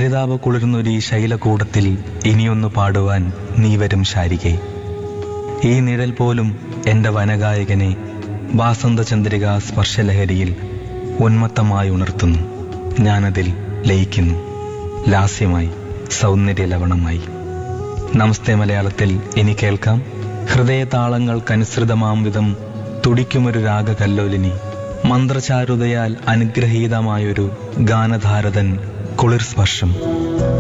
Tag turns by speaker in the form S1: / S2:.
S1: ഹരിതാപ കുളിർന്നൊരു ഈ ശൈലകൂടത്തിൽ ഇനിയൊന്നു പാടുവാൻ നീ വരും ശാരികെ ഈ നിഴൽ പോലും എന്റെ വനഗായകനെ വാസന്തചന്ദ്രിക സ്പർശലഹരിയിൽ ഉന്മത്തമായി ഉണർത്തുന്നു ഞാനതിൽ ലയിക്കുന്നു ലാസ്യമായി സൗന്ദര്യ ലവണമായി നമസ്തേ മലയാളത്തിൽ ഇനി കേൾക്കാം ഹൃദയതാളങ്ങൾക്കനുസൃതമാം വിധം തുടിക്കുമൊരു രാഗകല്ലോലിനി മന്ത്രചാരുതയാൽ അനുഗ്രഹീതമായൊരു ഗാനധാരതൻ കുളിർ സ്പർശം